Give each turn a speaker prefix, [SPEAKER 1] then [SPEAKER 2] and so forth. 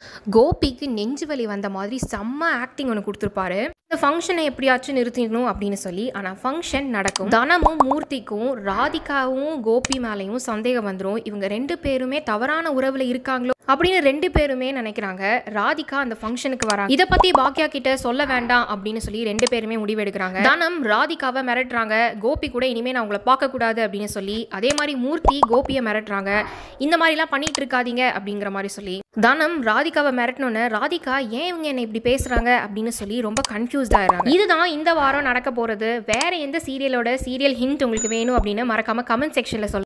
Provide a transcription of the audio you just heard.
[SPEAKER 1] கோபிக்கு நெஞ்சு வலி வந்த மாதிரி செம்ம ஆக்டிங் ஒன்று கொடுத்துருப்பாரு இந்த ஃபங்க்ஷனை எப்படியாச்சும் நிறுத்திடணும் அப்படின்னு சொல்லி ஆனால் ஃபங்க்ஷன் நடக்கும் தனமும் மூர்த்திக்கும் ராதிகாவும் கோபி மேலேயும் சந்தேகம் வந்துடும் இவங்க ரெண்டு பேருமே தவறான உறவில் இருக்காங்களோ அப்படின்னு ரெண்டு பேருமே நினைக்கிறாங்க ராதிகா அந்த ஃபங்க்ஷனுக்கு வராங்க இதை பற்றி பாக்கியா கிட்ட சொல்ல வேண்டாம் அப்படின்னு சொல்லி ரெண்டு பேருமே முடிவெடுக்கிறாங்க தனம் ராதிகாவை மிரட்டுறாங்க கோபி கூட இனிமேல் நான் உங்களை பார்க்கக்கூடாது அப்படின்னு சொல்லி அதே மாதிரி மூர்த்தி கோபியை மிரட்டுறாங்க இந்த மாதிரிலாம் பண்ணிட்டு இருக்காதீங்க அப்படிங்கிற மாதிரி சொல்லி தனம் ராதிகாவை மிரட்டணுன்னு ராதிகா ஏன் இவங்க என்னை இப்படி பேசுறாங்க அப்படின்னு சொல்லி ரொம்ப கன்ஃபியூஸ்ட் ஆயிடுறாங்க இதுதான் இந்த வாரம் நடக்க போறது வேற எந்த சீரியலோட சீரியல் ஹிண்ட் உங்களுக்கு வேணும் அப்படின்னு மறக்காம கமெண்ட் செக்ஷன்ல சொல்லுங்க